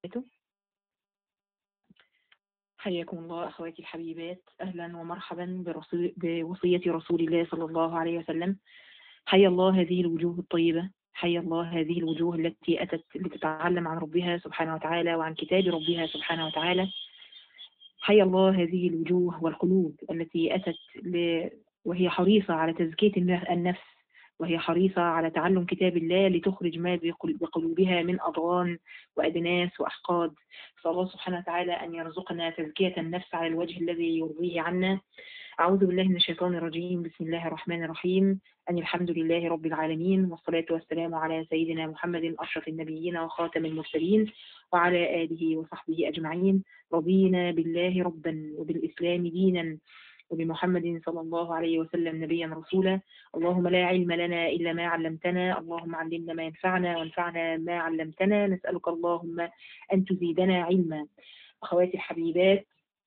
وبركاته حياكم الله أخواتي الحبيبات أهلا ومرحبا برسول بوصية رسول الله صلى الله عليه وسلم حيا الله هذه الوجوه الطيبة حيا الله هذه الوجوه التي أتت لتتعلم عن ربها سبحانه وتعالى وعن كتاب ربها سبحانه وتعالى حيا الله هذه الوجوه والقلوب التي أتت ل... وهي حريصة على تزكية النفس وهي حريصة على تعلم كتاب الله لتخرج ما بقلوبها من أضغان وأدناس وأحقاد فالله سبحانه وتعالى أن يرزقنا تزكية النفس على الوجه الذي يرضيه عنا أعوذ بالله من الشيطان الرجيم بسم الله الرحمن الرحيم أن الحمد لله رب العالمين والصلاة والسلام على سيدنا محمد أشرف النبيين وخاتم المرسلين وعلى آله وصحبه أجمعين رضينا بالله ربا وبالإسلام دينا وبمحمد صلى الله عليه وسلم نبيا رسولا اللهم لا علم لنا إلا ما علمتنا اللهم علمنا ما ينفعنا وانفعنا ما علمتنا نسألك اللهم أن تزيدنا علما أخواتي الحبيبات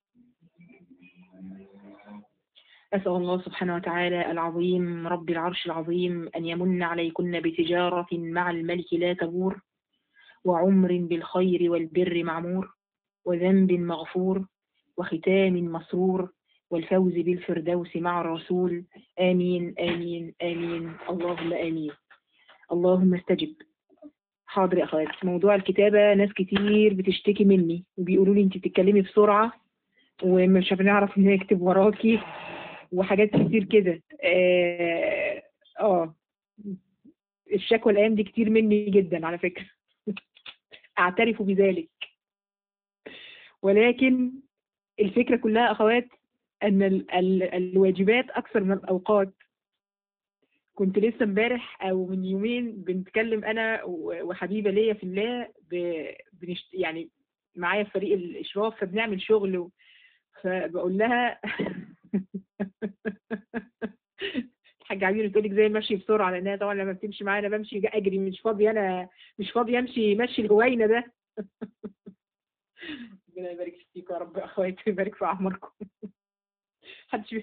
أسأل الله سبحانه وتعالى العظيم رب العرش العظيم أن يمن عليكن بتجارة مع الملك لا تبور وعمر بالخير والبر معمور وذنب مغفور وختام مسرور والفوز بالفردوس مع الرسول آمين آمين آمين اللهم آمين اللهم استجب حاضر يا أخوات موضوع الكتابة ناس كتير بتشتكي مني وبيقولوا لي أنت بتتكلمي بسرعة ومش هنعرف إن نكتب وراكي وحاجات كتير كده آه, اه الشكوى الايام دي كتير مني جدا على فكره اعترف بذلك ولكن الفكره كلها اخوات ان ال ال الواجبات اكثر من الاوقات كنت لسه امبارح او من يومين بنتكلم انا وحبيبه ليا في الله بنشت يعني معايا في فريق الاشراف فبنعمل شغل فبقول لها الحاجة عبير بتقول لك زي ماشي بسرعة لأنها طبعا لما بتمشي معايا أنا بمشي أجري مش فاضي أنا مش فاضي أمشي مشي الهوينة ده ربنا يبارك فيكم يا رب أخواتي ويبارك في أعماركم محدش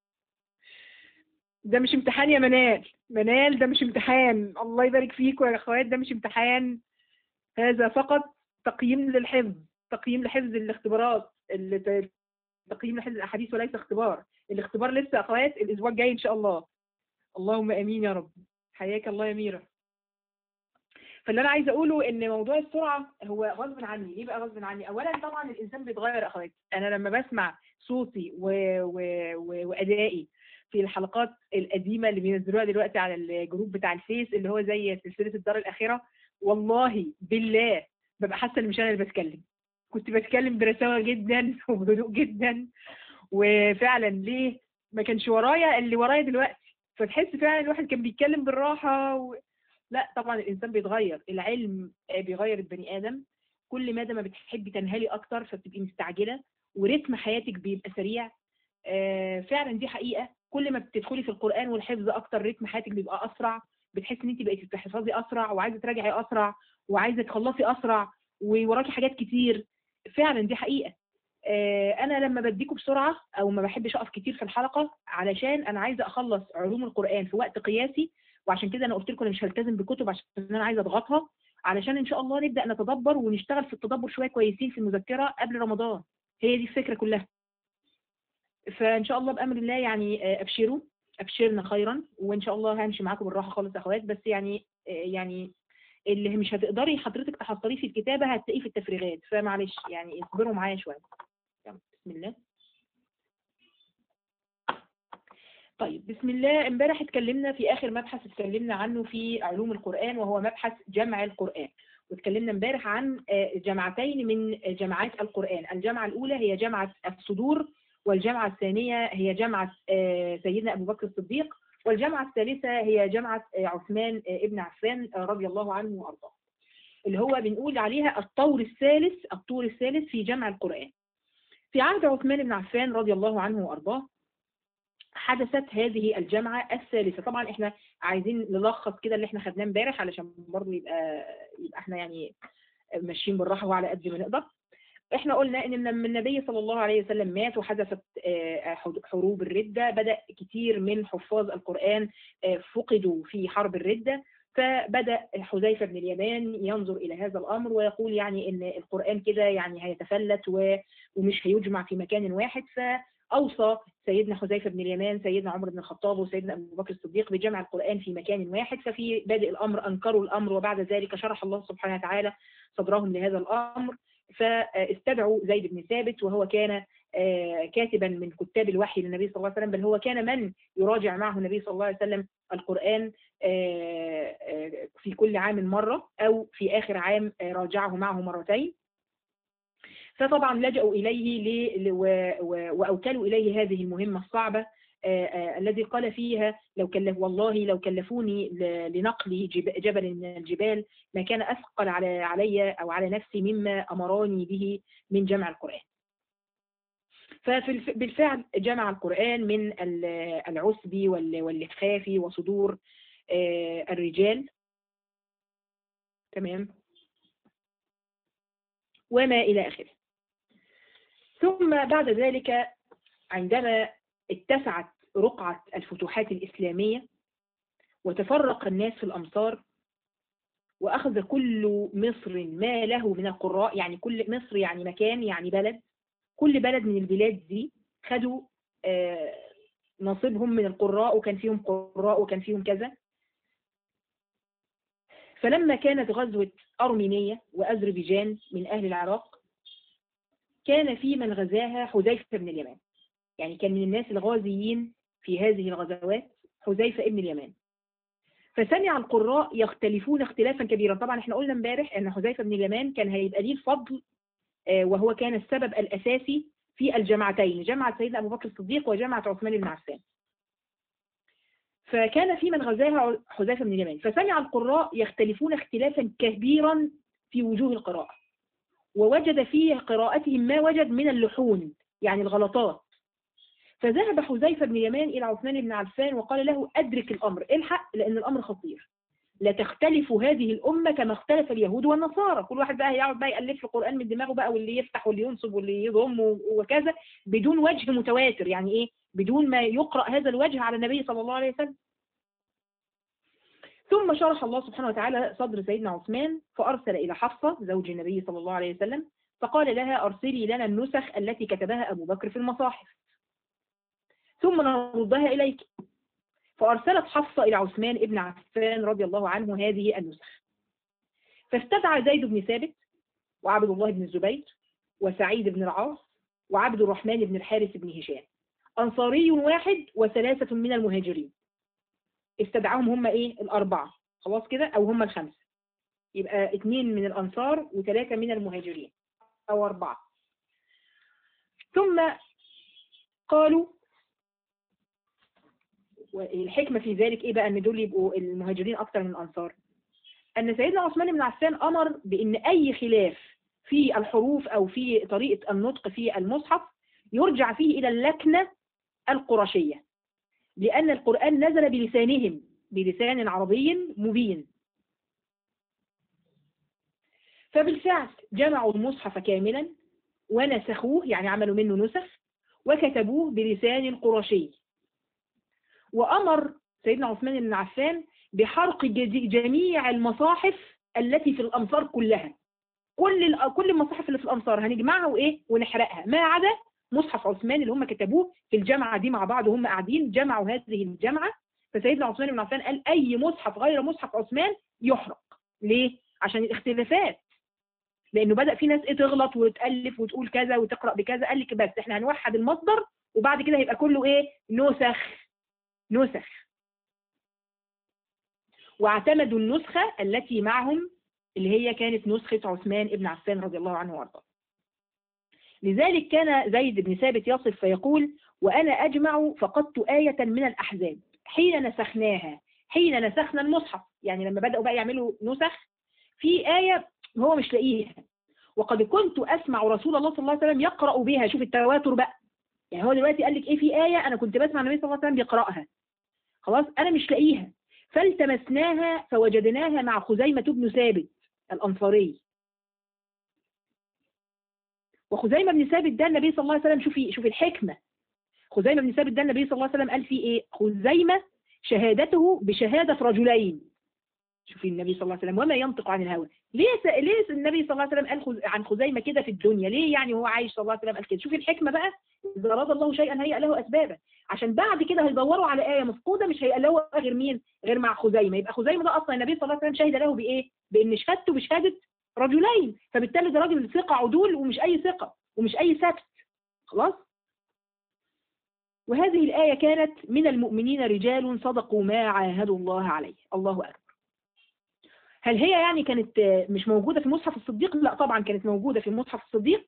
ده مش امتحان يا منال منال ده مش امتحان الله يبارك فيكم يا أخوات ده مش امتحان هذا فقط تقييم للحفظ تقييم لحفظ الاختبارات اللي تقييم لحفظ الاحاديث وليس اختبار الاختبار لسه اخوات الاسبوع الجاي ان شاء الله اللهم امين يا رب حياك الله يا ميرا فاللي انا عايزه اقوله ان موضوع السرعه هو غصب عني ليه بقى غصب عني اولا طبعا الانسان بيتغير اخوات انا لما بسمع صوتي و... و... و... وادائي في الحلقات القديمه اللي بينزلوها دلوقتي على الجروب بتاع الفيس اللي هو زي سلسله الدار الاخره والله بالله ببقى حاسه ان مش انا اللي بتكلم كنت بتكلم برساوة جدا وبهدوء جدا وفعلا ليه ما كانش ورايا اللي ورايا دلوقتي فتحس فعلا الواحد كان بيتكلم بالراحة و... لا طبعا الإنسان بيتغير العلم بيغير البني آدم كل ما ما بتحبي تنهلي أكتر فبتبقي مستعجلة ورتم حياتك بيبقى سريع آه فعلا دي حقيقة كل ما بتدخلي في القرآن والحفظ أكتر رتم حياتك بيبقى أسرع بتحسي إن أنت بقيتي بتحفظي أسرع وعايزة تراجعي أسرع وعايزة تخلصي أسرع ووراكي حاجات كتير فعلا دي حقيقة انا لما بديكم بسرعة او ما بحبش اقف كتير في الحلقة علشان انا عايزة اخلص علوم القرآن في وقت قياسي وعشان كده انا قلت لكم انا مش هلتزم بكتب عشان انا عايزة اضغطها علشان ان شاء الله نبدأ نتدبر ونشتغل في التدبر شوية كويسين في المذكرة قبل رمضان هي دي الفكرة كلها فان شاء الله بامر الله يعني ابشروا ابشرنا خيرا وان شاء الله همشي معاكم بالراحة خالص يا اخوات بس يعني يعني اللي مش هتقدري حضرتك تحصليه في الكتابة هتلاقيه في التفريغات فمعلش يعني اصبروا معايا شوية بسم الله طيب بسم الله امبارح اتكلمنا في اخر مبحث اتكلمنا عنه في علوم القرآن وهو مبحث جمع القرآن واتكلمنا امبارح عن جمعتين من جمعات القرآن الجمعة الأولى هي جمعة الصدور والجمعة الثانية هي جمعة سيدنا أبو بكر الصديق والجامعة الثالثة هي جامعة عثمان ابن عفان رضي الله عنه وأرضاه اللي هو بنقول عليها الطور الثالث الطور الثالث في جمع القرآن في عهد عثمان بن عفان رضي الله عنه وأرضاه حدثت هذه الجامعة الثالثة طبعا احنا عايزين نلخص كده اللي احنا خدناه امبارح علشان برضه يبقى يبقى احنا يعني ماشيين بالراحة وعلى قد ما نقدر احنا قلنا ان لما النبي صلى الله عليه وسلم مات وحدثت حروب الردة بدأ كتير من حفاظ القرآن فقدوا في حرب الردة فبدأ حذيفة بن اليمان ينظر إلى هذا الأمر ويقول يعني إن القرآن كده يعني هيتفلت و- ومش هيجمع في مكان واحد فأوصى سيدنا حذيفة بن اليمان سيدنا عمر بن الخطاب وسيدنا أبو بكر الصديق بجمع القرآن في مكان واحد ففي بادئ الأمر أنكروا الأمر وبعد ذلك شرح الله سبحانه وتعالى صدرهم لهذا الأمر فاستدعوا زيد بن ثابت وهو كان آه، كاتبا من كتاب الوحي للنبي صلى الله عليه وسلم بل هو كان من يراجع معه النبي صلى الله عليه وسلم القرآن آه، آه، في كل عام مرة أو في آخر عام آه، راجعه معه مرتين فطبعا لجأوا إليه ل- ل- و- و- وأوكلوا إليه هذه المهمة الصعبة آه، آه، الذي قال فيها لو كلف والله لو كلفوني ل- لنقل جب- جبل من الجبال ما كان أثقل على علي أو على نفسي مما أمراني به من جمع القرآن فبالفعل جمع القرآن من ال- العسب وال- واللخاف وصدور آه، الرجال تمام وما إلى آخره ثم بعد ذلك عندما اتسعت رقعة الفتوحات الإسلامية وتفرق الناس في الأمصار وأخذ كل مصر ما له من القراء يعني كل مصر يعني مكان يعني بلد كل بلد من البلاد دي خدوا آه، نصيبهم من القراء وكان فيهم قراء وكان فيهم كذا فلما كانت غزوة أرمينية وأذربيجان من أهل العراق كان في من غزاها حذيفة بن اليمان يعني كان من الناس الغازيين في هذه الغزوات حذيفة بن اليمان فسمع القراء يختلفون اختلافا كبيرا طبعا احنا قلنا امبارح ان حذيفة بن اليمان كان هيبقى ليه الفضل آه، وهو كان السبب الأساسي في الجماعتين جمعة سيدنا أبو بكر الصديق وجمعة عثمان بن عفان فكان في من غزاها حذيفة بن اليمان فسمع القراء يختلفون اختلافا كبيرا في وجوه القراءة ووجد في قراءتهم ما وجد من اللحون يعني الغلطات فذهب حذيفة بن اليمان إلى عثمان بن عفان وقال له أدرك الأمر الحق لأن الأمر خطير لا تختلف هذه الأمة كما اختلف اليهود والنصارى كل واحد بقى هيقعد بقى يألف القرآن من دماغه بقى واللي يفتح واللي ينصب واللي يضم وكذا بدون وجه متواتر يعني إيه بدون ما يقرأ هذا الوجه على النبي صلى الله عليه وسلم ثم شرح الله سبحانه وتعالى صدر سيدنا عثمان فأرسل إلى حفصة زوج النبي صلى الله عليه وسلم فقال لها أرسلي لنا النسخ التي كتبها أبو بكر في المصاحف ثم نردها إليك فأرسلت حفصة إلى عثمان ابن عفان رضي الله عنه هذه النسخ فاستدعى زيد بن ثابت وعبد الله بن الزبير وسعيد بن العاص وعبد الرحمن بن الحارث بن هشام أنصاري واحد وثلاثة من المهاجرين استدعاهم هم إيه الأربعة خلاص كده أو هم الخمسة يبقى اثنين من الأنصار وثلاثة من المهاجرين أو أربعة ثم قالوا والحكمة في ذلك إيه بقى أن دول يبقوا المهاجرين أكتر من الأنصار أن سيدنا عثمان بن عفان أمر بأن أي خلاف في الحروف أو في طريقة النطق في المصحف يرجع فيه إلى اللكنة القرشية لأن القرآن نزل بلسانهم بلسان عربي مبين فبالفعل جمعوا المصحف كاملا ونسخوه يعني عملوا منه نسخ وكتبوه بلسان قرشي وأمر سيدنا عثمان بن عفان بحرق جدي- جميع المصاحف التي في الأمصار كلها كل ال- كل المصاحف اللي في الأمصار هنجمعها وإيه ونحرقها ما عدا مصحف عثمان اللي هم كتبوه في الجامعة دي مع بعض وهم قاعدين جمعوا هذه الجامعة فسيدنا عثمان بن عفان قال أي مصحف غير مصحف عثمان يحرق ليه؟ عشان الاختلافات لأنه بدأ في ناس إيه تغلط وتألف وتقول كذا وتقرأ بكذا قال لك بس إحنا هنوحد المصدر وبعد كده هيبقى كله إيه؟ نسخ نسخ واعتمدوا النسخة التي معهم اللي هي كانت نسخة عثمان ابن عفان رضي الله عنه وارضاه لذلك كان زيد بن ثابت يصف فيقول وأنا أجمع فقدت آية من الأحزاب حين نسخناها حين نسخنا المصحف يعني لما بدأوا بقى يعملوا نسخ في آية هو مش لاقيها وقد كنت أسمع رسول الله صلى الله عليه وسلم يقرأ بها شوف التواتر بقى يعني هو دلوقتي قال لك إيه في آية أنا كنت بسمع النبي صلى الله عليه وسلم بيقرأها خلاص أنا مش لاقيها فالتمسناها فوجدناها مع خزيمة بن ثابت الأنصاري وخزيمة بن ثابت ده النبي صلى الله عليه وسلم شوفي شوفي الحكمة خزيمة بن ثابت ده النبي صلى الله عليه وسلم قال فيه ايه خزيمة شهادته بشهادة رجلين شوفي النبي صلى الله عليه وسلم وما ينطق عن الهوى ليه س... ليه النبي صلى الله عليه وسلم قال خز... عن خزيمه كده في الدنيا ليه يعني هو عايش صلى الله عليه وسلم قال كده شوفي الحكمه بقى اذا اراد الله شيئا هيئ له اسبابا عشان بعد كده هيدوروا على ايه مفقوده مش هيلاقوها غير مين غير مع خزيمه يبقى خزيمه ده اصلا النبي صلى الله عليه وسلم شهد له بايه بان شهادته بشهاده رجلين فبالتالي ده راجل ثقه عدول ومش اي ثقه ومش اي سبت خلاص وهذه الآية كانت من المؤمنين رجال صدقوا ما عاهدوا الله عليه الله أكبر هل هي يعني كانت مش موجودة في مصحف الصديق لا طبعا كانت موجودة في مصحف الصديق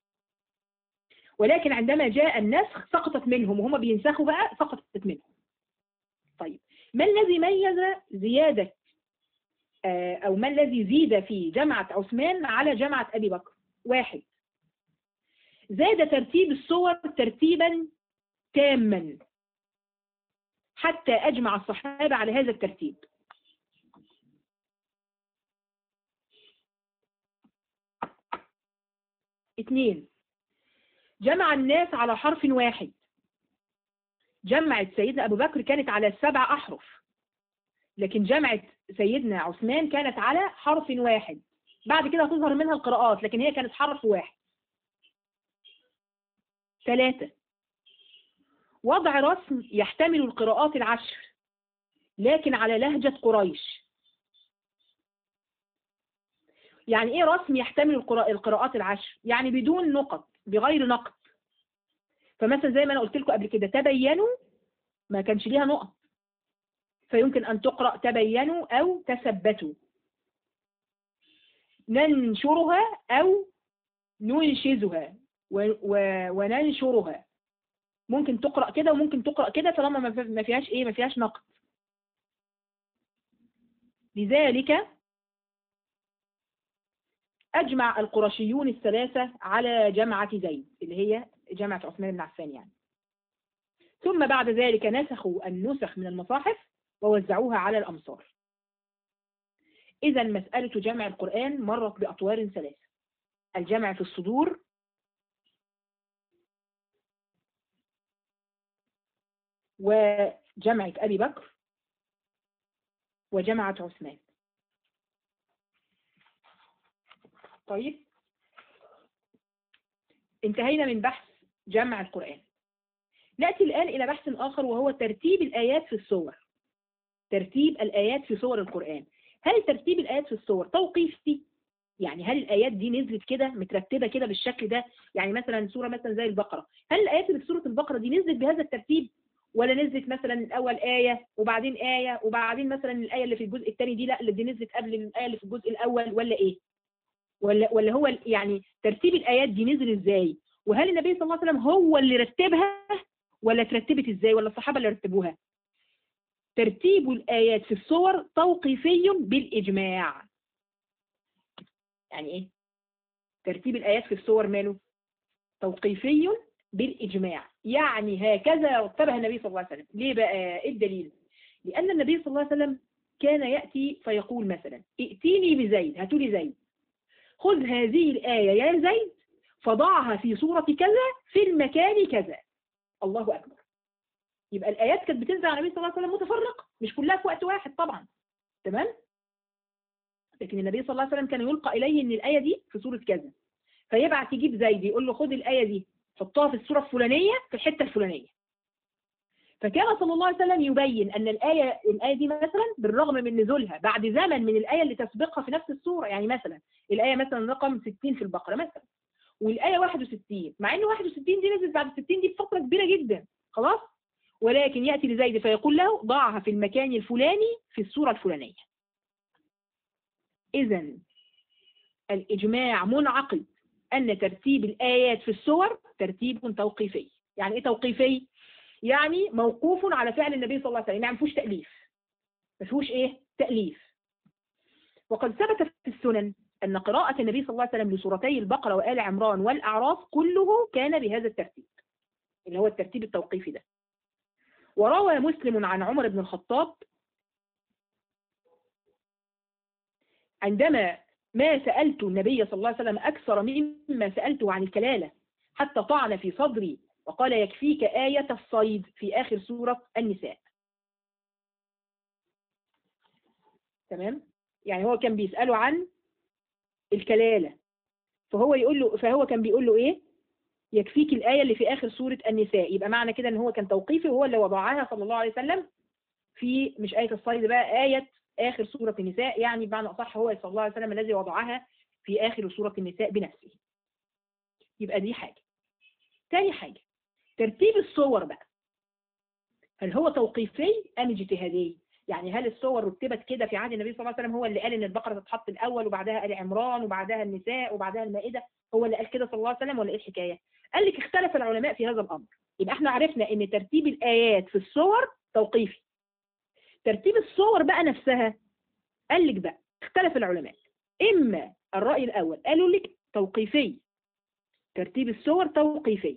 ولكن عندما جاء النسخ سقطت منهم وهم بينسخوا بقى سقطت منهم طيب ما الذي ميز زيادة أو ما الذي زيد في جمعة عثمان على جمعة أبي بكر واحد زاد ترتيب الصور ترتيبا تاما حتى أجمع الصحابة على هذا الترتيب اثنين جمع الناس على حرف واحد جمعت سيدنا أبو بكر كانت على سبع أحرف لكن جمعت سيدنا عثمان كانت على حرف واحد بعد كده هتظهر منها القراءات لكن هي كانت حرف واحد ثلاثة وضع رسم يحتمل القراءات العشر لكن على لهجة قريش يعني ايه رسم يحتمل القراءات العشر يعني بدون نقط بغير نقط فمثلا زي ما انا قلت لكم قبل كده تبينوا ما كانش ليها نقط فيمكن ان تقرأ تبينوا او تثبتوا ننشرها او ننشزها وننشرها ممكن تقرأ كده وممكن تقرأ كده طالما ما فيهاش ايه ما فيهاش نقد لذلك أجمع القرشيون الثلاثة على جمعة زيد اللي هي جمعة عثمان بن عفان يعني ثم بعد ذلك نسخوا النسخ من المصاحف ووزعوها على الأمصار إذا مسألة جمع القرآن مرت بأطوار ثلاثة الجمع في الصدور وجمعة أبي بكر وجمعة عثمان طيب انتهينا من بحث جمع القرآن نأتي الآن إلى بحث آخر وهو ترتيب الآيات في الصور ترتيب الآيات في صور القرآن هل ترتيب الآيات في الصور توقيفي يعني هل الآيات دي نزلت كده مترتبة كده بالشكل ده يعني مثلا سورة مثلا زي البقرة هل الآيات اللي في سورة البقرة دي نزلت بهذا الترتيب ولا نزلت مثلا الأول آية وبعدين آية وبعدين مثلا الآية اللي في الجزء الثاني دي لا اللي دي نزلت قبل الآية اللي في الجزء الأول ولا إيه ولا ولا هو يعني ترتيب الآيات دي نزل إزاي وهل النبي صلى الله عليه وسلم هو اللي رتبها ولا ترتبت إزاي ولا الصحابة اللي رتبوها ترتيب الآيات في الصور توقيفي بالإجماع يعني إيه ترتيب الآيات في الصور ماله توقيفي بالإجماع يعني هكذا رتبها النبي صلى الله عليه وسلم ليه بقى إيه الدليل لأن النبي صلى الله عليه وسلم كان يأتي فيقول مثلا ائتيني بزيد هاتوا لي زيد خذ هذه الآية يا زيد فضعها في صورة كذا في المكان كذا الله أكبر يبقى الآيات كانت بتنزل على النبي صلى الله عليه وسلم متفرقة مش كلها في وقت واحد طبعا تمام لكن النبي صلى الله عليه وسلم كان يلقى إليه إن الآية دي في صورة كذا فيبعت يجيب زيد يقول له خد الآية دي حطها في الصورة الفلانية في الحتة الفلانية فكان صلى الله عليه وسلم يبين أن الآية الآية دي مثلا بالرغم من نزولها بعد زمن من الآية اللي تسبقها في نفس الصورة يعني مثلا الآية مثلا رقم 60 في البقرة مثلا والآية 61 مع إن 61 دي نزلت بعد 60 دي بفترة كبيرة جدا خلاص ولكن يأتي لزيد فيقول له ضعها في المكان الفلاني في الصورة الفلانية إذا الإجماع منعقد أن ترتيب الآيات في الصور ترتيب توقيفي يعني إيه توقيفي؟ يعني موقوف على فعل النبي صلى الله عليه وسلم يعني ما فيهوش تأليف ما فيهوش إيه؟ تأليف وقد ثبت في السنن أن قراءة النبي صلى الله عليه وسلم لسورتي البقرة وآل عمران والأعراف كله كان بهذا الترتيب اللي هو الترتيب التوقيفي ده وروى مسلم عن عمر بن الخطاب عندما ما سألت النبي صلى الله عليه وسلم أكثر مما سألته عن الكلالة حتى طعن في صدري وقال يكفيك آية الصيد في آخر سورة النساء تمام يعني هو كان بيسأله عن الكلالة فهو يقول له فهو كان بيقول له ايه يكفيك الآية اللي في آخر سورة النساء يبقى معنى كده ان هو كان توقيفي وهو اللي وضعها صلى الله عليه وسلم في مش آية الصيد بقى آية آخر سورة النساء يعني بمعنى أصح هو صلى الله عليه وسلم الذي وضعها في آخر سورة النساء بنفسه يبقى دي حاجة تاني حاجة ترتيب الصور بقى هل هو توقيفي أم اجتهادي يعني هل الصور رتبت كده في عهد النبي صلى الله عليه وسلم هو اللي قال ان البقرة تتحط الأول وبعدها آل عمران وبعدها النساء وبعدها المائدة هو اللي قال كده صلى الله عليه وسلم ولا ايه الحكاية قال لك اختلف العلماء في هذا الأمر يبقى احنا عرفنا ان ترتيب الآيات في الصور توقيفي ترتيب الصور بقى نفسها قال لك بقى اختلف العلماء إما الرأي الأول قالوا لك توقيفي ترتيب الصور توقيفي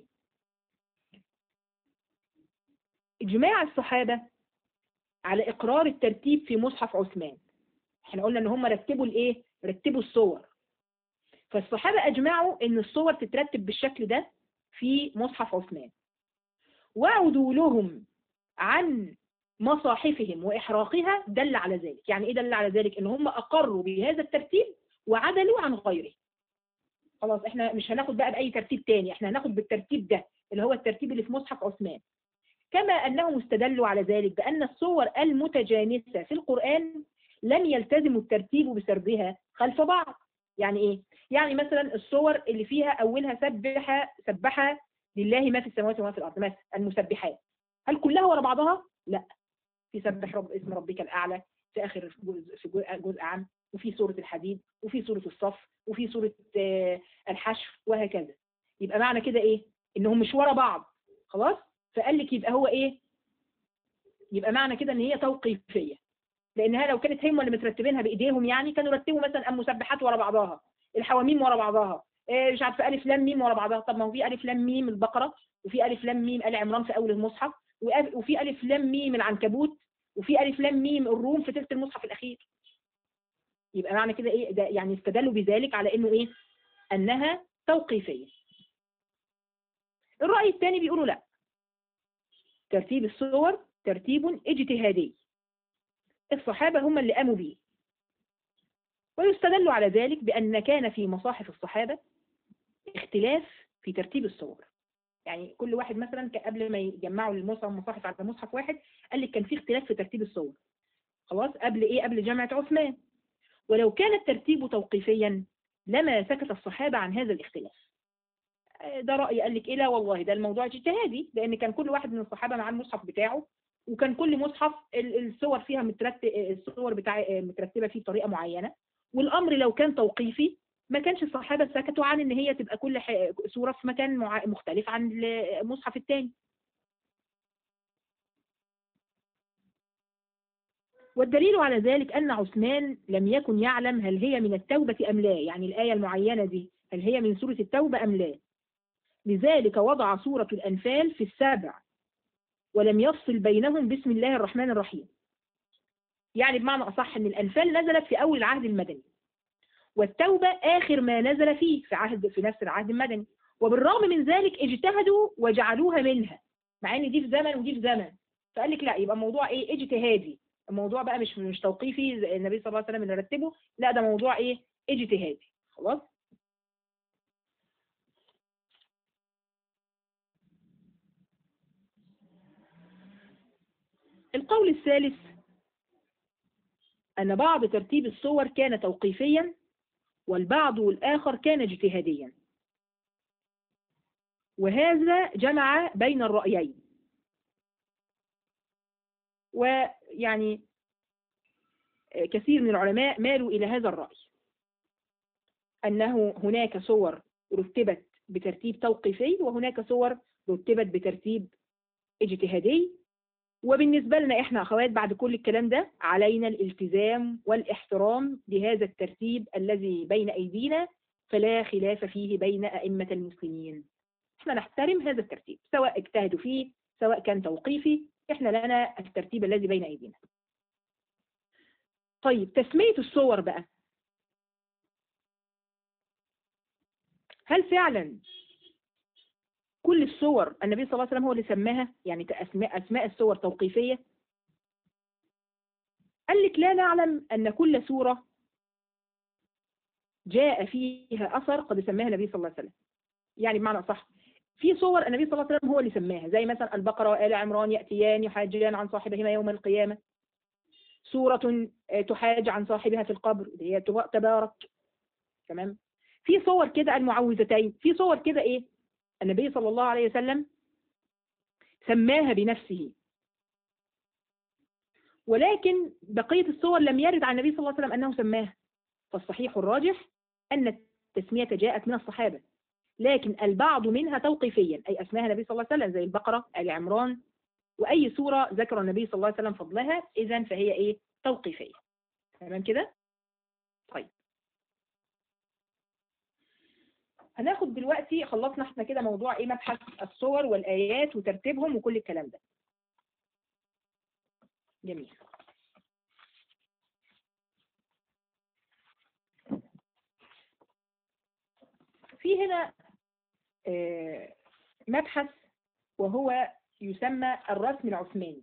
إجماع الصحابة على إقرار الترتيب في مصحف عثمان احنا قلنا ان هم رتبوا الايه رتبوا الصور فالصحابة أجمعوا ان الصور تترتب بالشكل ده في مصحف عثمان وعدولهم عن مصاحفهم وإحراقها دل على ذلك يعني إيه دل على ذلك إن هم أقروا بهذا الترتيب وعدلوا عن غيره خلاص إحنا مش هناخد بقى بأي ترتيب تاني إحنا هناخد بالترتيب ده اللي هو الترتيب اللي في مصحف عثمان كما أنهم استدلوا على ذلك بأن الصور المتجانسة في القرآن لم يلتزموا الترتيب بسردها خلف بعض يعني إيه؟ يعني مثلا الصور اللي فيها أولها سبح سبح لله ما في السماوات وما في الأرض مثلا المسبحات هل كلها ورا بعضها؟ لا في سبح رب اسم ربك الأعلى في آخر جزء في جزء, جزء عام وفي سورة الحديد وفي سورة الصف وفي سورة الحشر وهكذا يبقى معنى كده إيه؟ إنهم مش ورا بعض خلاص؟ فقال لك يبقى هو إيه؟ يبقى معنى كده إن هي توقيفية لأنها لو كانت هم اللي مترتبينها بإيديهم يعني كانوا رتبوا مثلا المسبحات ورا بعضها الحواميم ورا بعضها إيه مش عارفه ألف لام ميم ورا بعضها طب ما هو في ألف لام ميم البقرة وفي ألف لام ميم آل عمران في أول المصحف وفي ألف لام ميم العنكبوت وفي ألف لام ميم الروم في ثلث المصحف الأخير يبقى معنى كده إيه ده يعني استدلوا بذلك على إنه إيه أنها توقيفية الرأي الثاني بيقولوا لا ترتيب الصور ترتيب اجتهادي الصحابة هم اللي قاموا به ويستدل على ذلك بأن كان في مصاحف الصحابة اختلاف في ترتيب الصور يعني كل واحد مثلا قبل ما يجمعوا المصحف مصاحف على مصحف واحد قال لك كان في اختلاف في ترتيب الصور خلاص قبل ايه قبل جامعة عثمان ولو كان الترتيب توقيفيا لما سكت الصحابة عن هذا الاختلاف ده رأي قال لك ايه لا والله ده الموضوع اجتهادي لان كان كل واحد من الصحابة مع المصحف بتاعه وكان كل مصحف الصور فيها مترتب الصور بتاع مترتبة فيه بطريقة معينة والامر لو كان توقيفي ما كانش الصحابة سكتوا عن ان هي تبقى كل صورة في مكان مختلف عن المصحف الثاني والدليل على ذلك أن عثمان لم يكن يعلم هل هي من التوبة أم لا يعني الآية المعينة دي هل هي من سورة التوبة أم لا لذلك وضع سورة الأنفال في السابع ولم يفصل بينهم بسم الله الرحمن الرحيم يعني بمعنى أصح أن الأنفال نزلت في أول العهد المدني والتوبة آخر ما نزل فيه في عهد في نفس العهد المدني وبالرغم من ذلك اجتهدوا وجعلوها منها مع ان دي في زمن ودي في زمن فقال لك لا يبقى الموضوع ايه اجتهادي الموضوع بقى مش مش توقيفي زي النبي صلى الله عليه وسلم اللي رتبه لا ده موضوع ايه اجتهادي خلاص القول الثالث أن بعض ترتيب الصور كان توقيفيا والبعض الآخر كان اجتهاديا وهذا جمع بين الرأيين ويعني كثير من العلماء مالوا إلى هذا الرأي أنه هناك صور رتبت بترتيب توقيفي وهناك صور رتبت بترتيب اجتهادي وبالنسبة لنا إحنا أخوات بعد كل الكلام ده علينا الالتزام والاحترام لهذا الترتيب الذي بين أيدينا فلا خلاف فيه بين أئمة المسلمين إحنا نحترم هذا الترتيب سواء اجتهدوا فيه سواء كان توقيفي إحنا لنا الترتيب الذي بين أيدينا طيب تسمية الصور بقى هل فعلا كل الصور النبي صلى الله عليه وسلم هو اللي سماها يعني أسماء, أسماء الصور توقيفية قال لك لا نعلم أن كل سورة جاء فيها أثر قد سماها النبي صلى الله عليه وسلم يعني بمعنى صح في صور النبي صلى الله عليه وسلم هو اللي سماها زي مثلا البقرة وآل عمران يأتيان يحاجان عن صاحبهما يوم القيامة سورة تحاج عن صاحبها في القبر اللي هي تبارك تمام في صور كده المعوذتين في صور كده ايه النبي صلى الله عليه وسلم سماها بنفسه ولكن بقية الصور لم يرد عن النبي صلى الله عليه وسلم أنه سماها فالصحيح الراجح أن التسمية جاءت من الصحابة لكن البعض منها توقيفيا أي أسماها النبي صلى الله عليه وسلم زي البقرة آل عمران وأي سورة ذكر النبي صلى الله عليه وسلم فضلها إذا فهي إيه توقيفية تمام كده طيب هناخد دلوقتي خلصنا احنا كده موضوع ايه مبحث الصور والآيات وترتيبهم وكل الكلام ده جميل في هنا مبحث وهو يسمى الرسم العثماني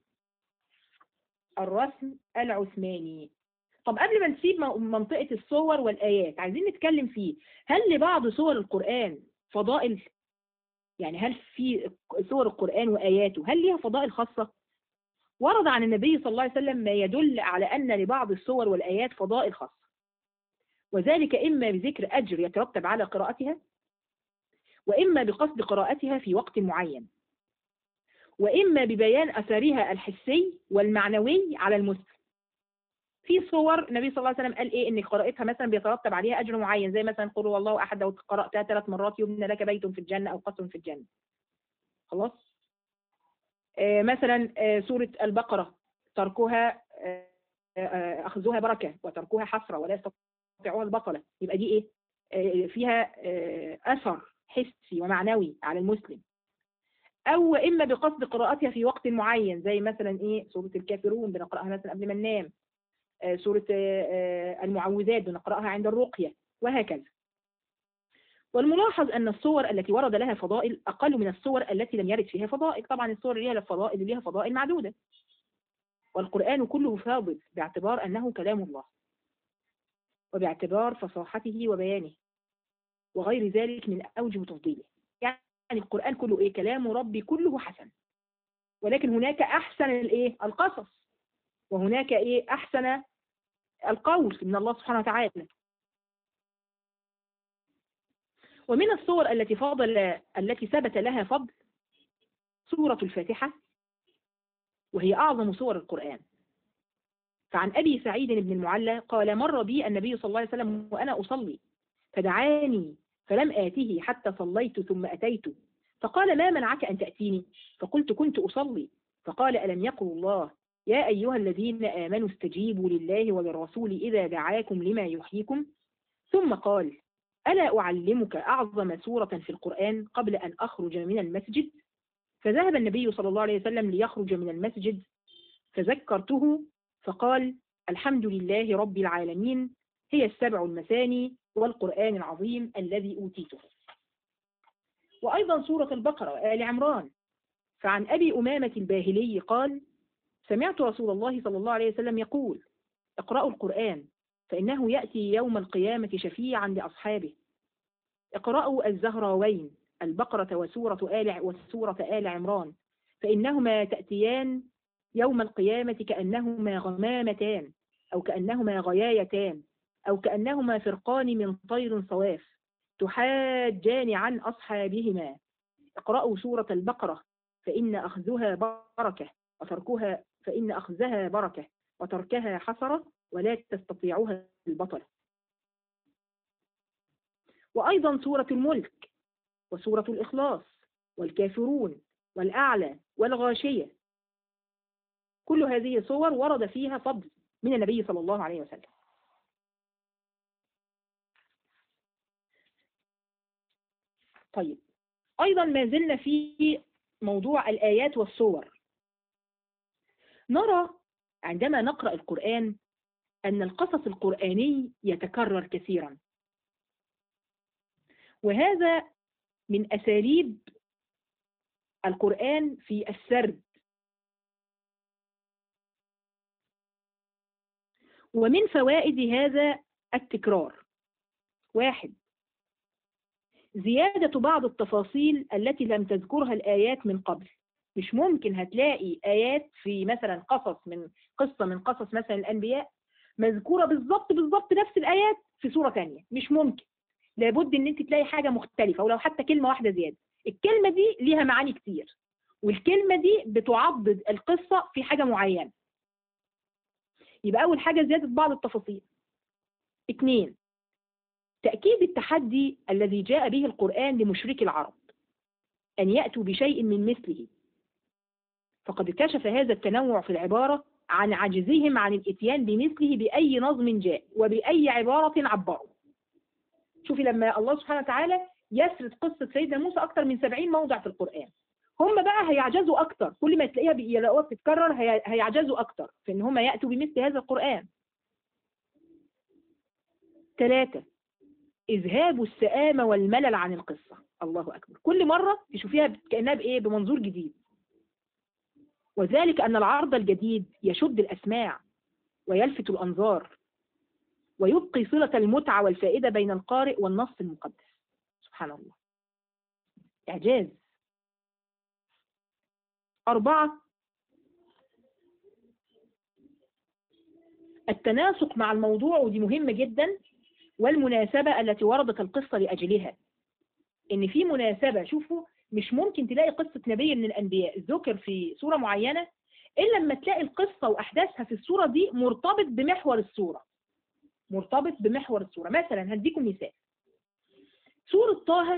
الرسم العثماني طب قبل ما نسيب منطقة الصور والآيات عايزين نتكلم فيه هل لبعض صور القرآن فضائل يعني هل في صور القرآن وآياته هل ليها فضائل خاصة ورد عن النبي صلى الله عليه وسلم ما يدل على أن لبعض الصور والآيات فضائل خاصة وذلك إما بذكر أجر يترتب على قراءتها وإما بقصد قراءتها في وقت معين وإما ببيان أثرها الحسي والمعنوي على المسلم في صور النبي صلى الله عليه وسلم قال ايه ان قراءتها مثلا بيترتب عليها اجر معين زي مثلا قل والله احد لو قراتها ثلاث مرات يبنى لك بيت في الجنه او قصر في الجنه خلاص آه مثلا آه سوره البقره تركها آه آه اخذها بركه وتركها حسره ولا يستطيعون البطله يبقى دي ايه آه فيها آه اثر حسي ومعنوي على المسلم او اما بقصد قراءتها في وقت معين زي مثلا ايه سوره الكافرون بنقراها مثلا قبل ما ننام سورة المعوذات بنقرأها عند الرقية وهكذا والملاحظ أن الصور التي ورد لها فضائل أقل من الصور التي لم يرد فيها فضائل طبعا الصور اللي لها فضائل اللي لها فضائل معدودة والقرآن كله فاضل باعتبار أنه كلام الله وباعتبار فصاحته وبيانه وغير ذلك من أوجه تفضيله يعني القرآن كله إيه كلام ربي كله حسن ولكن هناك أحسن الإيه القصص وهناك إيه أحسن القول من الله سبحانه وتعالى ومن الصور التي فضل التي ثبت لها فضل سورة الفاتحة وهي أعظم صور القرآن فعن أبي سعيد بن المعلى قال مر بي النبي صلى الله عليه وسلم وأنا أصلي فدعاني فلم آته حتى صليت ثم أتيت فقال ما منعك أن تأتيني فقلت كنت أصلي فقال ألم يقل الله يا أيها الذين آمنوا استجيبوا لله وللرسول إذا دعاكم لما يحييكم ثم قال ألا أعلمك أعظم سورة في القرآن قبل أن أخرج من المسجد فذهب النبي صلى الله عليه وسلم ليخرج من المسجد فذكرته فقال الحمد لله رب العالمين هي السبع المثاني والقرآن العظيم الذي أوتيته وأيضا سورة البقرة وآل عمران فعن أبي أمامة الباهلي قال سمعت رسول الله صلى الله عليه وسلم يقول اقرأوا القرآن فإنه يأتي يوم القيامة شفيعا لأصحابه اقرأوا الزهراوين البقرة وسورة آل وسورة آل عمران فإنهما تأتيان يوم القيامة كأنهما غمامتان أو كأنهما غيايتان أو كأنهما فرقان من طير صواف تحاجان عن أصحابهما اقرأوا سورة البقرة فإن أخذها بركة وتركها فإن أخذها بركة وتركها حسرة ولا تستطيعها البطلة وأيضا سورة الملك وسورة الإخلاص والكافرون والأعلى والغاشية كل هذه صور ورد فيها فضل من النبي صلى الله عليه وسلم طيب أيضا ما زلنا في موضوع الآيات والصور نرى عندما نقرأ القرآن أن القصص القرآني يتكرر كثيرا وهذا من أساليب القرآن في السرد ومن فوائد هذا التكرار واحد زيادة بعض التفاصيل التي لم تذكرها الآيات من قبل مش ممكن هتلاقي آيات في مثلا قصص من قصة من قصص مثلا الأنبياء مذكورة بالظبط بالظبط نفس الآيات في سورة تانية مش ممكن لابد ان انت تلاقي حاجة مختلفة ولو حتى كلمة واحدة زيادة الكلمة دي ليها معاني كتير والكلمة دي بتعضد القصة في حاجة معينة يبقى أول حاجة زيادة بعض التفاصيل اثنين تأكيد التحدي الذي جاء به القرآن لمشرك العرب أن يأتوا بشيء من مثله فقد كشف هذا التنوع في العبارة عن عجزهم عن الاتيان بمثله بأي نظم جاء وبأي عبارة عبروا شوفي لما الله سبحانه وتعالى يسرد قصة سيدنا موسى أكثر من 70 موضع في القرآن هم بقى هيعجزوا أكثر كل ما تلاقيها يلاقوها بتتكرر هي- هيعجزوا أكثر في إن هم يأتوا بمثل هذا القرآن ثلاثة إذهاب السآمة والملل عن القصة الله أكبر كل مرة تشوفيها كأنها بإيه بمنظور جديد وذلك أن العرض الجديد يشد الأسماع ويلفت الأنظار ويبقي صلة المتعة والفائدة بين القارئ والنص المقدس سبحان الله إعجاز أربعة التناسق مع الموضوع ودي مهمة جدا والمناسبة التي وردت القصة لأجلها إن في مناسبة شوفوا مش ممكن تلاقي قصة نبي من الأنبياء ذكر في سورة معينة إلا لما تلاقي القصة وأحداثها في السورة دي مرتبط بمحور السورة مرتبط بمحور السورة مثلا هديكم مثال سورة طه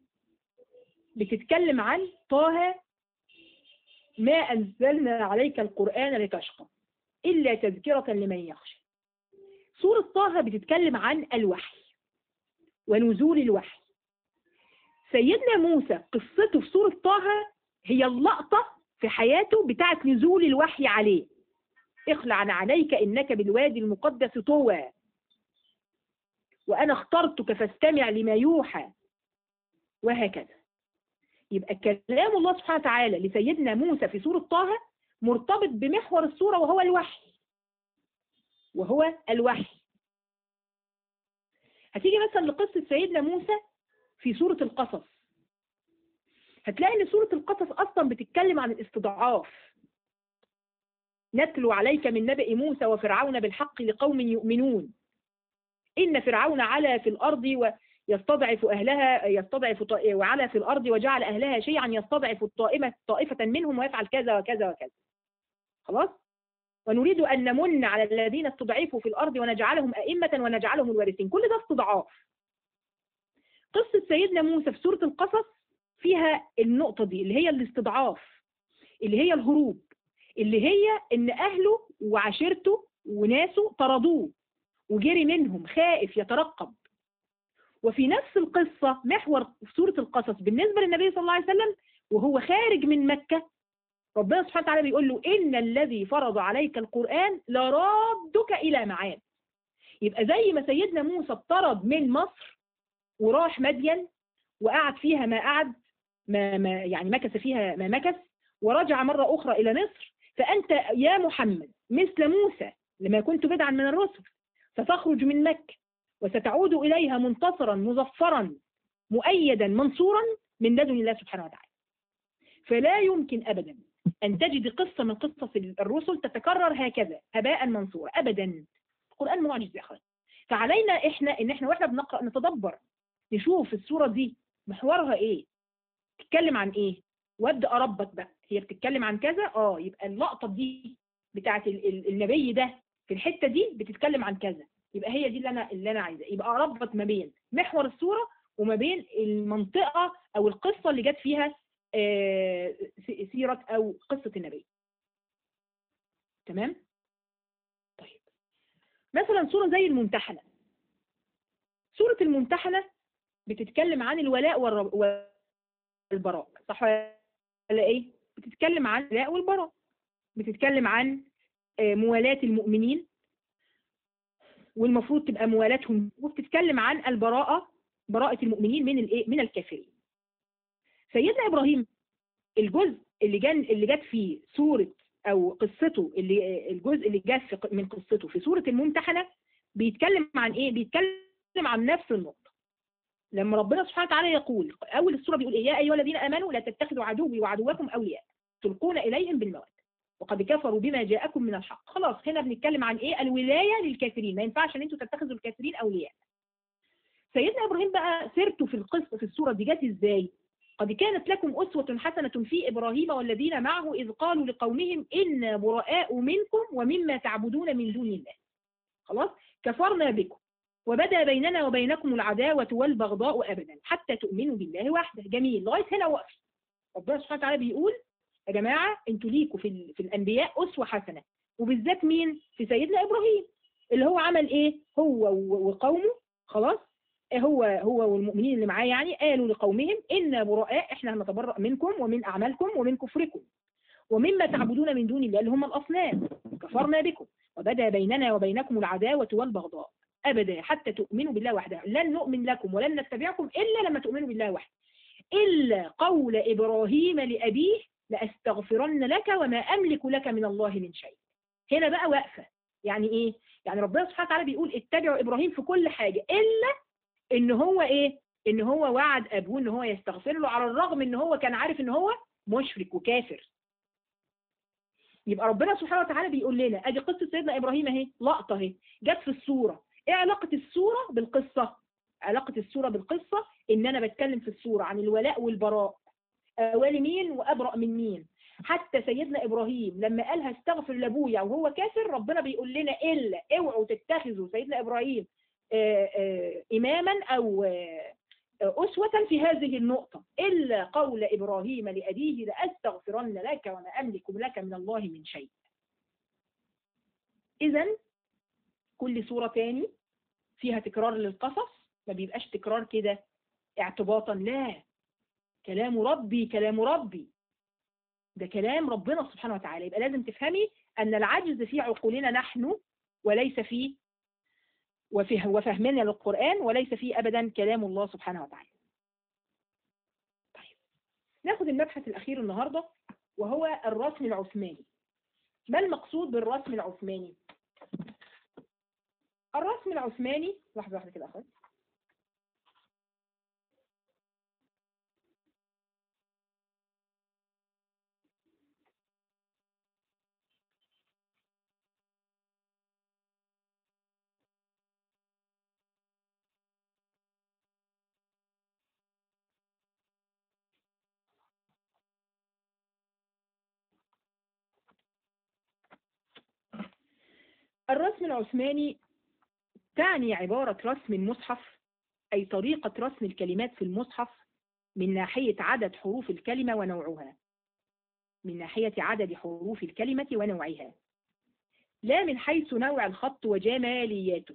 بتتكلم عن طه ما أنزلنا عليك القرآن لتشقى إلا تذكرة لمن يخشى سورة طه بتتكلم عن الوحي ونزول الوحي سيدنا موسى قصته في سورة طه هي اللقطة في حياته بتاعت نزول الوحي عليه اخلع عن عليك إنك بالوادي المقدس طوى وأنا اخترتك فاستمع لما يوحى وهكذا يبقى كلام الله سبحانه وتعالى لسيدنا موسى في سورة طه مرتبط بمحور السورة وهو الوحي وهو الوحي هتيجي مثلا لقصة سيدنا موسى في سورة القصص هتلاقي ان سورة القصص اصلا بتتكلم عن الاستضعاف نتلو عليك من نبأ موسى وفرعون بالحق لقوم يؤمنون إن فرعون علا في الأرض ويستضعف أهلها يستضعف طا- وعلا في الأرض وجعل أهلها شيعا يستضعف الطائمة طائفة منهم ويفعل كذا وكذا وكذا خلاص ونريد أن نمن على الذين استضعفوا في الأرض ونجعلهم أئمة ونجعلهم الوارثين كل ده استضعاف قصة سيدنا موسى في سورة القصص فيها النقطة دي اللي هي الاستضعاف اللي هي الهروب اللي هي ان اهله وعشيرته وناسه طردوه وجري منهم خائف يترقب وفي نفس القصة محور في سورة القصص بالنسبة للنبي صلى الله عليه وسلم وهو خارج من مكة ربنا سبحانه وتعالى بيقول له إن الذي فرض عليك القرآن لرادك إلى معاد يبقى زي ما سيدنا موسى اطرد من مصر وراح مدين وقعد فيها ما قعد ما, ما يعني مكث فيها ما مكث ورجع مرة أخرى إلى مصر فأنت يا محمد مثل موسى لما كنت بدعا من الرسل ستخرج من مكة وستعود إليها منتصرا مظفرا مؤيدا منصورا من لدن الله سبحانه وتعالى فلا يمكن أبدا أن تجد قصة من قصص الرسل تتكرر هكذا هباء منصورا أبدا القرآن معجز يا أخوان فعلينا إحنا إن إحنا وإحنا بنقرأ نتدبر نشوف السورة دي محورها إيه تتكلم عن إيه وابدا اربط بقى هي بتتكلم عن كذا اه يبقى اللقطه دي بتاعت ال- ال- النبي ده في الحته دي بتتكلم عن كذا يبقى هي دي اللي انا اللي انا عايزاه يبقى اربط ما بين محور الصوره وما بين المنطقه او القصه اللي جت فيها آه، س- سيره او قصه النبي تمام طيب مثلا سوره زي الممتحنه سوره الممتحنه بتتكلم عن الولاء والر- والبراء صح ولا ايه بتتكلم عن الولاء والبراء بتتكلم عن آه، موالاة المؤمنين والمفروض تبقى موالاتهم وبتتكلم عن البراءة براءة المؤمنين من الايه من الكافرين سيدنا ابراهيم الجزء اللي جن اللي جت فيه سورة او قصته اللي الجزء اللي جاء في- من قصته في سورة الممتحنة بيتكلم عن ايه بيتكلم عن نفس النقطة لما ربنا سبحانه وتعالى يقول اول السورة بيقول ايه يا ايها الذين امنوا لا تتخذوا عدوي وعدوكم اولياء تلقون اليهم بالمودة وقد كفروا بما جاءكم من الحق خلاص هنا بنتكلم عن ايه الولاية للكافرين ما ينفعش ان انتوا تتخذوا الكافرين اولياء سيدنا ابراهيم بقى سيرته في القصة في السورة دي جت ازاي قد كانت لكم أسوة حسنة في إبراهيم والذين معه إذ قالوا لقومهم إنا براء منكم ومما تعبدون من دون الله خلاص كفرنا بكم وبدا بيننا وبينكم العداوة والبغضاء أبدا حتى تؤمنوا بالله وحده جميل لغاية هنا وقف ربنا سبحانه وتعالى بيقول يا جماعة انتوا ليكوا في, ال- في الأنبياء أسوة حسنة وبالذات مين في سيدنا إبراهيم اللي هو عمل إيه هو و- وقومه خلاص هو هو والمؤمنين اللي معاه يعني قالوا لقومهم إنا براء إحنا هنتبرأ منكم ومن أعمالكم ومن كفركم ومما تعبدون من دون الله اللي هم الأصنام كفرنا بكم وبدا بيننا وبينكم العداوة والبغضاء أبدا حتى تؤمنوا بالله وحده لن نؤمن لكم ولن نتبعكم إلا لما تؤمنوا بالله وحده إلا قول إبراهيم لأبيه لأستغفرن لك وما أملك لك من الله من شيء هنا بقى واقفة يعني إيه؟ يعني ربنا سبحانه وتعالى بيقول اتبعوا إبراهيم في كل حاجة إلا إن هو إيه؟ إن هو وعد أبوه إن هو يستغفر له على الرغم إن هو كان عارف إن هو مشرك وكافر يبقى ربنا سبحانه وتعالى بيقول لنا ادي قصه سيدنا ابراهيم اهي لقطه اهي جت في السوره ايه علاقه السوره بالقصه علاقه السوره بالقصه ان انا بتكلم في السوره عن الولاء والبراء اوالي مين وابرأ من مين حتى سيدنا ابراهيم لما قالها استغفر لابويا وهو كافر ربنا بيقول لنا الا اوعوا تتخذوا سيدنا ابراهيم آه، آه، اماما او آه، أسوة في هذه النقطة إلا قول إبراهيم لأبيه لأستغفرن لك وما أملك لك من الله من شيء إذا كل سورة تاني فيها تكرار للقصص ما بيبقاش تكرار كده اعتباطا لا كلام ربي كلام ربي ده كلام ربنا سبحانه وتعالى يبقى لازم تفهمي أن العجز في عقولنا نحن وليس في وفه وفهمنا للقرآن وليس فيه أبدا كلام الله سبحانه وتعالى طيب ناخد المبحث الأخير النهاردة وهو الرسم العثماني ما المقصود بالرسم العثماني الرسم العثماني لحظة واحدة كده أخذ الرسم العثماني تعني عبارة رسم المصحف أي طريقة رسم الكلمات في المصحف من ناحية عدد حروف الكلمة ونوعها من ناحية عدد حروف الكلمة ونوعها لا من حيث نوع الخط وجمالياته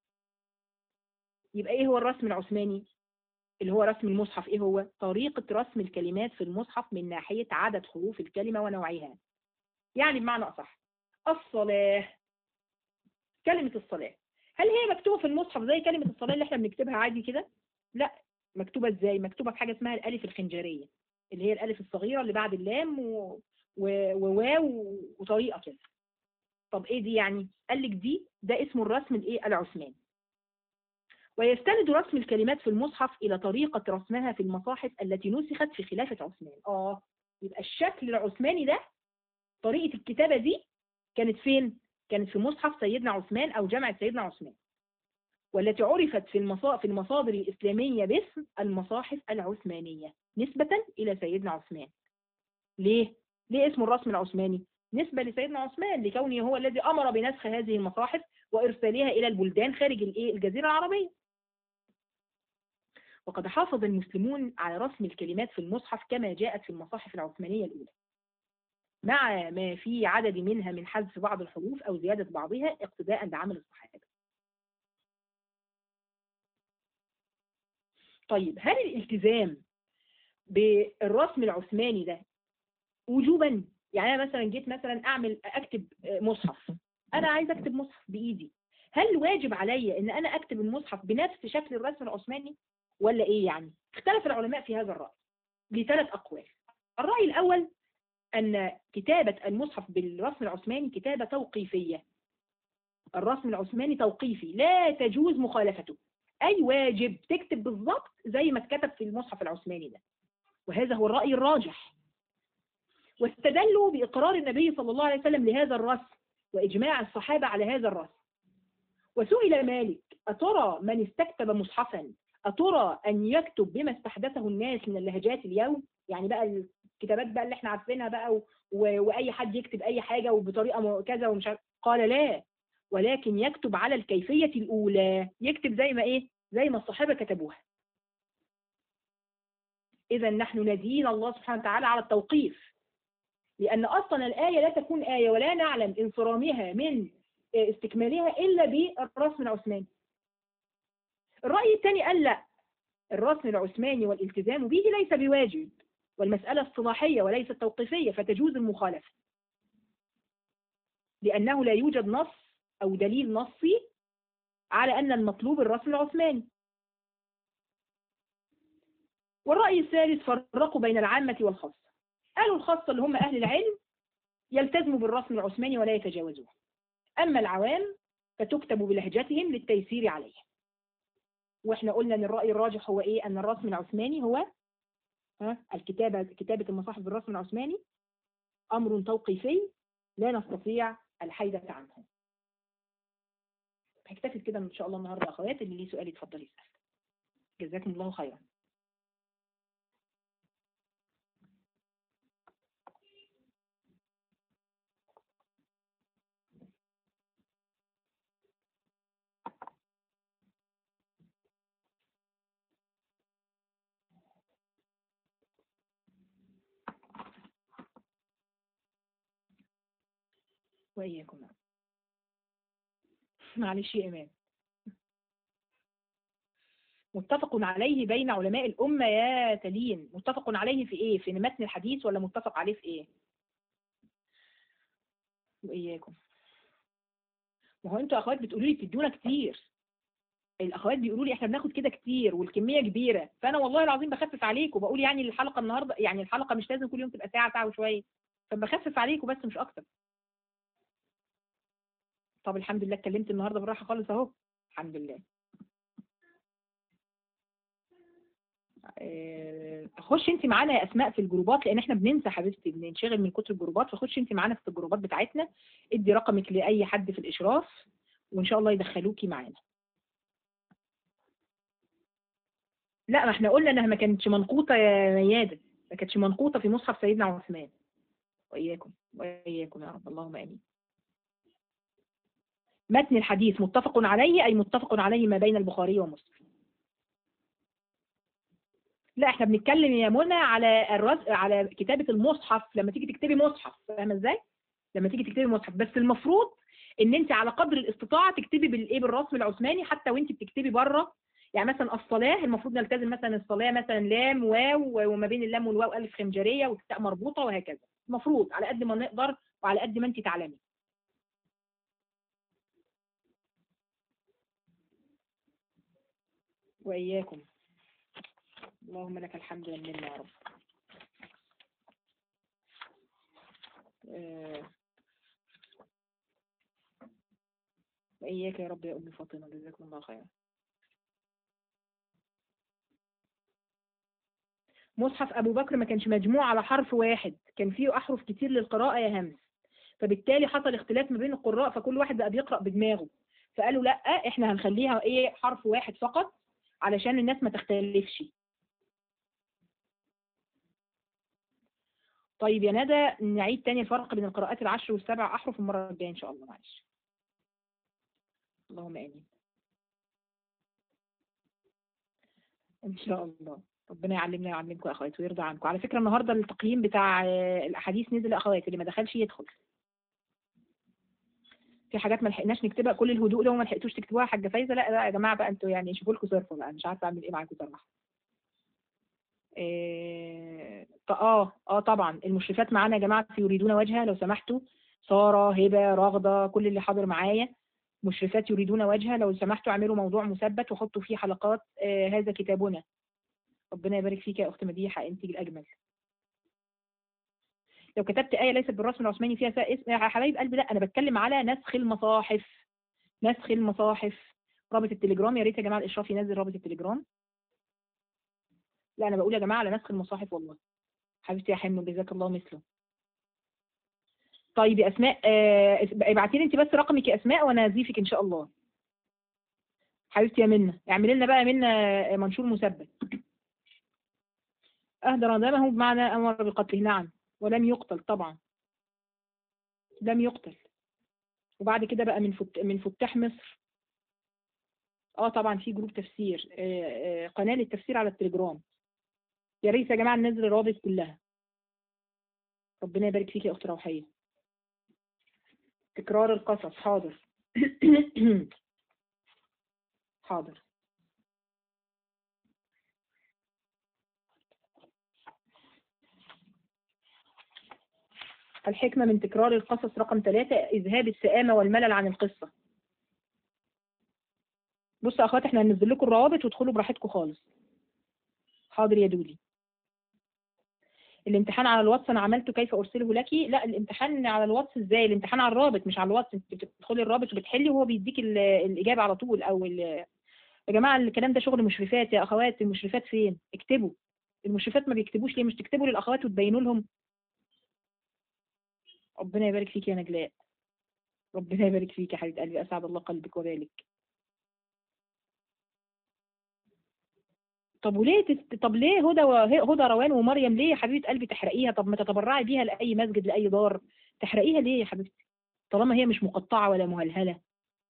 يبقى ايه هو الرسم العثماني اللي هو رسم المصحف ايه هو طريقة رسم الكلمات في المصحف من ناحية عدد حروف الكلمة ونوعها يعني بمعنى أصح الصلاة كلمة الصلاة هل هي مكتوبة في المصحف زي كلمة الصلاة اللي احنا بنكتبها عادي كده لا مكتوبة ازاي مكتوبة بحاجة اسمها الألف الخنجرية اللي هي الألف الصغيرة اللي بعد اللام و... و... وواو وطريقة كده طب ايه دي يعني قال لك دي ده اسمه الرسم الايه العثماني ويستند رسم الكلمات في المصحف إلى طريقة رسمها في المصاحف التي نسخت في خلافة عثمان آه يبقى الشكل العثماني ده طريقة الكتابة دي كانت فين؟ كانت في مصحف سيدنا عثمان أو جامعة سيدنا عثمان والتي عرفت في المصا- في المصادر الإسلامية باسم المصاحف العثمانية نسبة إلى سيدنا عثمان ليه؟ ليه اسم الرسم العثماني؟ نسبة لسيدنا عثمان لكونه هو الذي أمر بنسخ هذه المصاحف وإرسالها إلى البلدان خارج الإيه؟ الجزيرة العربية وقد حافظ المسلمون على رسم الكلمات في المصحف كما جاءت في المصاحف العثمانية الأولى مع ما في عدد منها من حذف بعض الحروف أو زيادة بعضها اقتداء بعمل الصحابة طيب هل الالتزام بالرسم العثماني ده وجوبا يعني انا مثلا جيت مثلا اعمل اكتب مصحف انا عايز اكتب مصحف بايدي هل واجب عليا ان انا اكتب المصحف بنفس شكل الرسم العثماني ولا ايه يعني اختلف العلماء في هذا الرأي لثلاث اقوال الرأي الاول أن كتابة المصحف بالرسم العثماني كتابة توقيفية الرسم العثماني توقيفي لا تجوز مخالفته أي واجب تكتب بالضبط زي ما اتكتب في المصحف العثماني ده وهذا هو الرأي الراجح واستدلوا بإقرار النبي صلى الله عليه وسلم لهذا الرسم وإجماع الصحابة على هذا الرسم وسئل مالك أترى من استكتب مصحفا أترى أن يكتب بما استحدثه الناس من اللهجات اليوم يعني بقى الكتابات بقى اللي احنا عارفينها بقى و... و... وأي حد يكتب أي حاجة وبطريقة م- كذا ومش عارف قال لا ولكن يكتب على الكيفية الأولى يكتب زي ما إيه زي ما الصحابة كتبوها إذا نحن ندين الله سبحانه وتعالى على التوقيف لأن أصلا الآية لا تكون آية ولا نعلم انصرامها من استكمالها إلا بالرسم العثماني الرأي الثاني قال لا الرسم العثماني والالتزام به ليس بواجب والمسألة اصطلاحية وليست توقيفية فتجوز المخالفة لأنه لا يوجد نص أو دليل نصي على أن المطلوب الرسم العثماني والرأي الثالث فرقوا بين العامة والخاصة قالوا الخاصة اللي هم أهل العلم يلتزموا بالرسم العثماني ولا يتجاوزوه أما العوام فتكتب بلهجتهم للتيسير عليه واحنا قلنا ان الرأي الراجح هو ايه ان الرسم العثماني هو ها الكتابة كتابة المصاحف بالرسم العثماني امر توقيفي لا نستطيع الحيدة عنه هكتفي كده ان شاء الله النهارده يا اخوات اللي ليه سؤال يتفضل يسأل جزاكم الله خيرا وإياكم معلش يا إمام متفق عليه بين علماء الأمة يا تلين متفق عليه في إيه في متن الحديث ولا متفق عليه في إيه وإياكم ما هو انتوا اخوات بتقولوا لي بتدونا كتير الاخوات بيقولوا لي احنا بناخد كده كتير والكميه كبيره فانا والله العظيم بخفف عليكم وبقول يعني الحلقه النهارده يعني الحلقه مش لازم كل يوم تبقى ساعه ساعه وشويه فبخفف عليكم بس مش اكتر طب الحمد لله اتكلمت النهارده بالراحه خالص اهو الحمد لله آه، خش انت معانا يا اسماء في الجروبات لان احنا بننسى حبيبتي بننشغل من كتر الجروبات فخش انت معانا في الجروبات بتاعتنا ادي رقمك لاي حد في الاشراف وان شاء الله يدخلوكي معانا لا ما احنا قلنا انها ما كانتش منقوطه يا مياده ما كانتش منقوطه في مصحف سيدنا عثمان واياكم واياكم يا رب اللهم امين متن الحديث متفق عليه اي متفق عليه ما بين البخاري ومسلم لا احنا بنتكلم يا منى على الرز... على كتابة المصحف لما تيجي تكتبي مصحف فاهمه ازاي؟ لما تيجي تكتبي مصحف بس المفروض ان انت على قدر الاستطاعة تكتبي بالايه بالرسم العثماني حتى وانت بتكتبي بره يعني مثلا الصلاة المفروض نلتزم مثلا الصلاة مثلا لام واو وما بين اللام والواو الف خنجرية والتاء مربوطة وهكذا المفروض على قد ما نقدر وعلى قد ما انت تعلمي وإياكم اللهم لك الحمد والمنة يا رب آه، وإياك يا رب يا أم فاطمة جزاكم الله خيرا مصحف أبو بكر ما كانش مجموع على حرف واحد كان فيه أحرف كتير للقراءة يا همس فبالتالي حصل اختلاف ما بين القراء فكل واحد بقى بيقرأ بدماغه فقالوا لا احنا هنخليها ايه حرف واحد فقط علشان الناس ما تختلفش طيب يا ندى نعيد تاني الفرق بين القراءات العشر والسبع أحرف المرة الجاية إن شاء الله معلش اللهم آمين إن شاء الله ربنا يعلمنا ويعلمكم يا أخواتي ويرضى عنكم على فكرة النهاردة التقييم بتاع آه، الأحاديث نزل يا أخواتي اللي ما دخلش يدخل في حاجات ما لحقناش نكتبها كل الهدوء ده وما لحقتوش تكتبوها يا حاجة فايزة لا لا يا جماعة بقى انتوا يعني شوفوا لكم صرفوا بقى مش عارفة أعمل إيه معاكم صراحة إيه... ط- اه اه طبعا المشرفات معانا يا جماعه يريدون وجهها لو سمحتوا ساره هبه رغده كل اللي حاضر معايا مشرفات يريدون وجهها لو سمحتوا اعملوا موضوع مثبت وحطوا فيه حلقات آه هذا كتابنا ربنا يبارك فيك يا اخت مديحه انت الاجمل لو كتبت آية ليست بالرسم العثماني فيها فيها اسم يا حبايب قلبي لا أنا بتكلم على نسخ المصاحف نسخ المصاحف رابط التليجرام يا ريت يا جماعة الإشراف ينزل رابط التليجرام لا أنا بقول يا جماعة على نسخ المصاحف والله حبيبتي يا حنو جزاك الله مثله طيب يا أسماء آه، ابعتي لي أنت بس رقمك يا أسماء وأنا أزيفك إن شاء الله حبيبتي يا منى اعملي لنا بقى يا منى منشور مثبت أهدر دمه بمعنى أمر بقتله نعم ولم يقتل طبعا لم يقتل وبعد كده بقى من فت... من فتاح مصر اه طبعا في جروب تفسير آه، آه، قناة للتفسير على التليجرام يا ريت يا جماعة ننزل الروابط كلها ربنا يبارك فيك يا أخت روحية تكرار القصص حاضر حاضر الحكمة من تكرار القصص رقم ثلاثة إذهاب السآمة والملل عن القصة بصوا يا أخوات احنا هننزل لكم الروابط وادخلوا براحتكم خالص حاضر يا دولي الامتحان على الواتس انا عملته كيف ارسله لك لا الامتحان على الواتس ازاي الامتحان على الرابط مش على الواتس انت بتدخلي الرابط وبتحلي وهو بيديك ال- الاجابه على طول او ال... يا جماعه الكلام ده شغل مشرفات يا اخوات المشرفات فين اكتبوا المشرفات ما بيكتبوش ليه مش تكتبوا للاخوات وتبينوا لهم ربنا يبارك فيك يا نجلاء ربنا يبارك فيك يا حبيبه قلبي اسعد الله قلبك وبالك طب وليه تست... طب ليه هدى و... هدى روان ومريم ليه يا حبيبه قلبي تحرقيها طب ما تتبرعي بيها لاي مسجد لاي دار تحرقيها ليه يا حبيبتي طالما هي مش مقطعه ولا مهلهله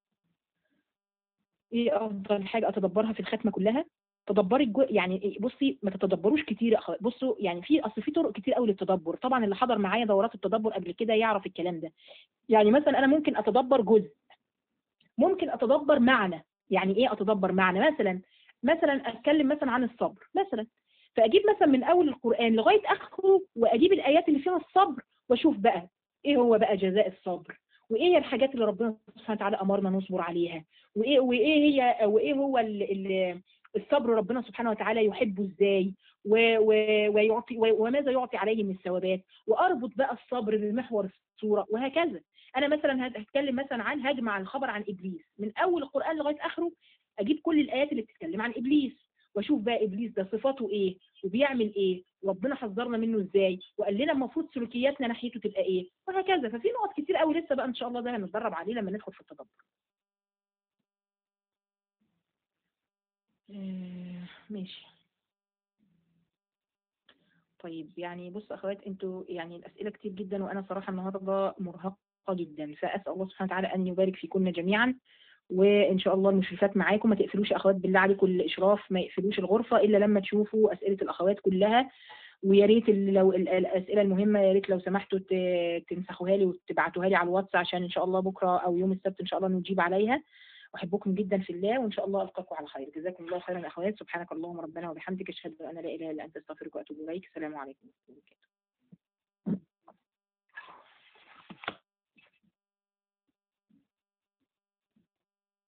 ايه افضل حاجه اتدبرها في الختمه كلها تدبري الجو... يعني إيه، بصي ما تتدبروش كتير يا أخوات. بصوا يعني في اصل في طرق كتير قوي للتدبر طبعا اللي حضر معايا دورات التدبر قبل كده يعرف الكلام ده يعني مثلا انا ممكن اتدبر جزء ممكن اتدبر معنى يعني ايه اتدبر معنى مثلا مثلا اتكلم مثلا عن الصبر مثلا فاجيب مثلا من اول القران لغايه اخره واجيب الايات اللي فيها الصبر واشوف بقى ايه هو بقى جزاء الصبر وايه هي الحاجات اللي ربنا سبحانه وتعالى امرنا نصبر عليها وايه وايه هي وايه هو ال ال الصبر ربنا سبحانه وتعالى يحبه ازاي و- و- ويعطي و- وماذا يعطي عليه من الثوابات واربط بقى الصبر بمحور الصوره وهكذا انا مثلا هت- هتكلم مثلا عن هجمع الخبر عن ابليس من اول القران لغايه اخره اجيب كل الايات اللي بتتكلم عن ابليس واشوف بقى ابليس ده صفاته ايه وبيعمل ايه وربنا حذرنا منه ازاي وقال لنا المفروض سلوكياتنا ناحيته تبقى ايه وهكذا ففي نقط كتير قوي لسه بقى ان شاء الله ده هنتدرب عليه لما ندخل في التدبر آه، ماشي طيب يعني بص اخوات انتوا يعني الاسئله كتير جدا وانا صراحه النهارده مرهقه جدا فاسال الله سبحانه وتعالى ان يبارك فيكن جميعا وان شاء الله المشرفات معاكم ما تقفلوش يا اخوات بالله عليكم الاشراف ما يقفلوش الغرفه الا لما تشوفوا اسئله الاخوات كلها ويا ريت ال- لو ال- الاسئله المهمه يا ريت لو سمحتوا ت- تنسخوها لي وتبعتوها لي على الواتس عشان ان شاء الله بكره او يوم السبت ان شاء الله نجيب عليها احبكم جدا في الله وان شاء الله القاكم على خير جزاكم الله خيرا يا اخوات سبحانك اللهم ربنا وبحمدك اشهد ان لا اله الا انت استغفرك واتوب اليك السلام عليكم ورحمه الله وبركاته